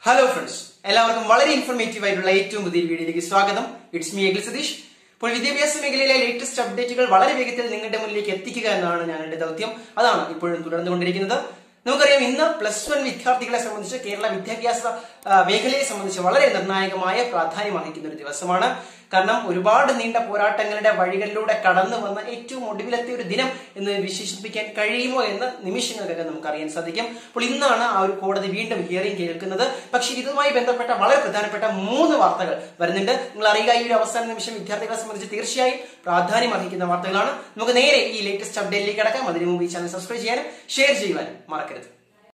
hello friends എല്ലാവർക്കും വളരെ informative ആയിട്ടുള്ള ഏറ്റവും പുതിയ വീഡിയോയിലേക്ക് സ്വാഗതം ഇറ്റ്സ് മീ എഗിൽ സതീഷ് ഇപ്പോൾ വിദ്യാഭ്യാസ മേഖലയിലെ ലേറ്റസ്റ്റ് അപ്ഡേറ്റുകൾ വളരെ വേഗത്തിൽ നിങ്ങളുടെ മുന്നിലേക്ക് എത്തിക്കുക എന്നതാണ് ഞങ്ങളുടെ ദൗത്യം അതാണ് ഇപ്പോഴും തുടർന്നുകൊണ്ടിരിക്കുന്നത് നമുക്കറിയാം ഇന്ന് പ്ലസ് വൺ വിദ്യാർത്ഥികളെ സംബന്ധിച്ച് കേരള വിദ്യാഭ്യാസ ആ, മേഖലയെ സംബന്ധിച്ച് വളരെ നിർണായകമായ പ്രാധാന്യം അർഹിക്കുന്ന ഒരു ദിവസമാണ് കാരണം ഒരുപാട് നീണ്ട പോരാട്ടങ്ങളുടെ വഴികളിലൂടെ കടന്നു വന്ന ഏറ്റവും ഒടുവിലത്തെ ഒരു ദിനം എന്ന് വിശേഷിപ്പിക്കാൻ കഴിയുമോ എന്ന് നിമിഷങ്ങൾക്കൊക്കെ നമുക്ക് അറിയാൻ സാധിക്കും അപ്പോൾ ഇന്നാണ് ആ ഒരു കോടതി വീണ്ടും ഹിയറിംഗ് കേൾക്കുന്നത് പക്ഷേ ഇതുമായി ബന്ധപ്പെട്ട വളരെ പ്രധാനപ്പെട്ട മൂന്ന് വാർത്തകൾ വരുന്നുണ്ട് നിങ്ങൾ അറിയുക ഈ ഒരു അവസാന നിമിഷം വിദ്യാർത്ഥികളെ സംബന്ധിച്ച് തീർച്ചയായും പ്രാധാന്യം അർഹിക്കുന്ന വാർത്തകളാണ് നമുക്ക് നേരെ ഈ ലേറ്റസ്റ്റ് അപ്ഡേറ്റിലേക്ക് കടക്കാം അതിനു മുമ്പ് ഈ ചാനൽ സബ്സ്ക്രൈബ് ചെയ്യാനും ഷെയർ ചെയ്യുവാനും മറക്കരുത്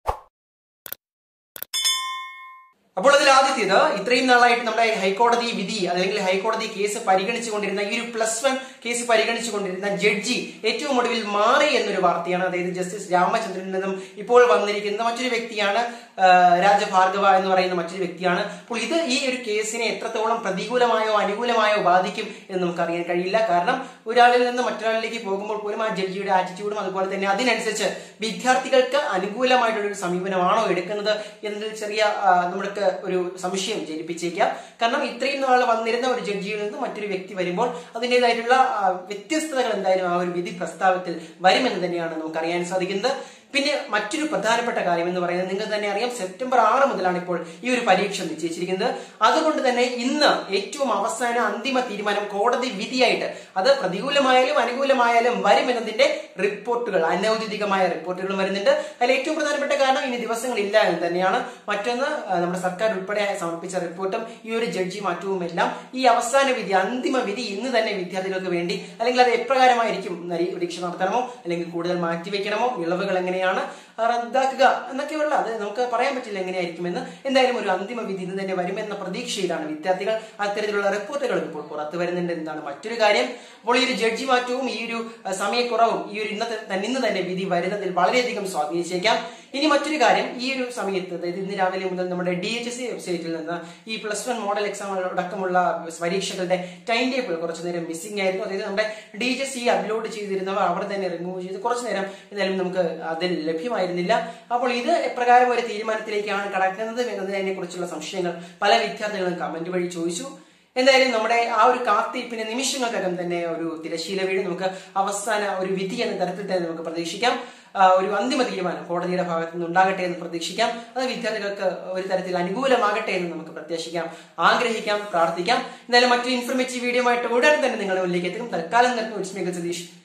അപ്പോൾ അതിൽ ആദ്യത്തേത് ഇത്രയും നാളായിട്ട് നമ്മുടെ ഹൈക്കോടതി വിധി അല്ലെങ്കിൽ ഹൈക്കോടതി കേസ് പരിഗണിച്ചുകൊണ്ടിരുന്ന ഈ ഒരു പ്ലസ് വൺ കേസ് പരിഗണിച്ചുകൊണ്ടിരുന്ന ജഡ്ജി ഏറ്റവും ഒടുവിൽ മാറി എന്നൊരു വാർത്തയാണ് അതായത് ജസ്റ്റിസ് രാമചന്ദ്രനിൽ നിന്നും ഇപ്പോൾ വന്നിരിക്കുന്ന മറ്റൊരു വ്യക്തിയാണ് ആ, രാജഭാർഗവ എന്ന് പറയുന്ന മറ്റൊരു വ്യക്തിയാണ് അപ്പോൾ ഇത് ഈ ഒരു കേസിനെ എത്രത്തോളം പ്രതികൂലമായോ അനുകൂലമായോ ബാധിക്കും എന്ന് നമുക്കറിയാൻ കഴിയില്ല കാരണം ഒരാളിൽ നിന്ന് മറ്റൊരാളിലേക്ക് പോകുമ്പോൾ പോലും ആ ജഡ്ജിയുടെ ആറ്റിറ്റ്യൂഡും അതുപോലെ തന്നെ അതിനനുസരിച്ച് വിദ്യാർത്ഥികൾക്ക് അനുകൂലമായിട്ടുള്ള ഒരു സമീപനമാണോ എടുക്കുന്നത് എന്നതിൽ ചെറിയ ആ, നമ്മൾക്ക് ഒരു സംശയം ജനിപ്പിച്ചേക്കാം കാരണം ഇത്രയും നാൾ വന്നിരുന്ന ഒരു ജഡ്ജിയിൽ നിന്ന് മറ്റൊരു വ്യക്തി വരുമ്പോൾ അതിൻ്റെതായിട്ടുള്ള ആ, വ്യത്യസ്തതകൾ എന്തായാലും ആ ഒരു വിധി പ്രസ്താവത്തിൽ വരുമെന്ന് തന്നെയാണ് നമുക്ക് അറിയാൻ സാധിക്കുന്നത് പിന്നെ മറ്റൊരു പ്രധാനപ്പെട്ട കാര്യം എന്ന് പറയുന്നത് നിങ്ങൾക്ക് തന്നെ അറിയാം സെപ്റ്റംബർ ആറ് മുതലാണ് ഇപ്പോൾ ഈ ഒരു പരീക്ഷ നിശ്ചയിച്ചിരിക്കുന്നത് അതുകൊണ്ട് തന്നെ ഇന്ന് ഏറ്റവും അവസാന അന്തിമ തീരുമാനം കോടതി വിധിയായിട്ട് അത് പ്രതികൂലമായാലും അനുകൂലമായാലും വരുമെന്നതിന്റെ റിപ്പോർട്ടുകൾ അനൌദ്യോഗികമായ റിപ്പോർട്ടുകൾ വരുന്നുണ്ട് അതിൽ ഏറ്റവും പ്രധാനപ്പെട്ട കാരണം ഇനി ദിവസങ്ങളില്ല എന്ന് തന്നെയാണ് മറ്റൊന്ന് ആ, നമ്മുടെ സർക്കാർ ഉൾപ്പെടെ സമർപ്പിച്ച റിപ്പോർട്ടും ഈ ഒരു ജഡ്ജി മാറ്റവും എല്ലാം ഈ അവസാന വിധി അന്തിമ വിധി ഇന്ന് തന്നെ വിദ്യാർത്ഥികൾക്ക് വേണ്ടി അല്ലെങ്കിൽ അത് എപ്രകാരമായിരിക്കും പരീക്ഷ നടത്തണമോ അല്ലെങ്കിൽ കൂടുതൽ മാറ്റിവെക്കണമോ ഇളവുകൾ എങ്ങനെയാണ് റദ്ദാക്കുക എന്നൊക്കെയുള്ള അത് നമുക്ക് പറയാൻ പറ്റില്ല എങ്ങനെയായിരിക്കുമെന്ന് എന്തായാലും ഒരു അന്തിമ വിധി ഇന്ന് തന്നെ വരുമെന്ന പ്രതീക്ഷയിലാണ് വിദ്യാർത്ഥികൾ അത്തരത്തിലുള്ള റിപ്പോർട്ടുകൾ ഇപ്പോൾ പുറത്തു വരുന്നുണ്ട് എന്നതാണ് മറ്റൊരു കാര്യം അപ്പോൾ ഈ ഒരു ജഡ്ജി മാറ്റവും ഈ ഒരു അഹ്, സമയക്കുറവും ഈ ഒരു ഇന്നത്തെ തന്നെ- ഇന്ന് തന്നെ വിധി വരുന്നതിൽ വളരെയധികം സ്വാധീനിച്ചേക്കാം ഇനി മറ്റൊരു കാര്യം ഈ ഒരു സമയത്ത് അതായത് ഇന്ന് രാവിലെ മുതൽ നമ്മുടെ ഡി എച്ച് എസ് സി വെബ്സൈറ്റിൽ നിന്ന് ഈ പ്ലസ് വൺ മോഡൽ എക്സാം അടക്കമുള്ള പരീക്ഷകളുടെ ടൈം ടേബിൾ കുറച്ചു നേരം മിസ്സിംഗ് ആയിരുന്നു അതായത് നമ്മുടെ D H S C upload ചെയ്തിരുന്നവർ അവർ തന്നെ റിമൂവ് ചെയ്ത് കുറച്ചു നേരം എന്തായാലും നമുക്ക് അതിൽ ലഭ്യമായിരുന്നില്ല അപ്പോൾ ഇത് എപ്രകാരം ഒരു തീരുമാനത്തിലേക്കാണ് കടക്കുന്നത് എന്നതിനെ കുറിച്ചുള്ള സംശയങ്ങൾ പല വിദ്യാർത്ഥികളും കമന്റ് വഴി ചോദിച്ചു എന്തായാലും നമ്മുടെ ആ ഒരു കാത്തിരിപ്പിന്റെ നിമിഷങ്ങൾക്കകം തന്നെ ഒരു തിരശീല വീട് നമുക്ക് അവസാന ഒരു വിധി എന്ന തരത്തിൽ തന്നെ നമുക്ക് പ്രതീക്ഷിക്കാം ആ, ഒരു അന്തിമ തീരുമാനം കോടതിയുടെ ഭാഗത്ത് നിന്ന് ഉണ്ടാകട്ടെ എന്ന് പ്രതീക്ഷിക്കാം അത് വിദ്യാർത്ഥികൾക്ക് ഒരു തരത്തിൽ അനുകൂലമാകട്ടെ എന്ന് നമുക്ക് പ്രത്യാശിക്കാം ആഗ്രഹിക്കാം പ്രാർത്ഥിക്കാം എന്തായാലും മറ്റൊരു ഇൻഫർമേറ്റീവ് വീഡിയോ ആയിട്ട് ഉടൻ തന്നെ നിങ്ങളുടെ മുന്നിലേക്ക് എത്തും തൽക്കാലം നിർത്തും സതീഷ്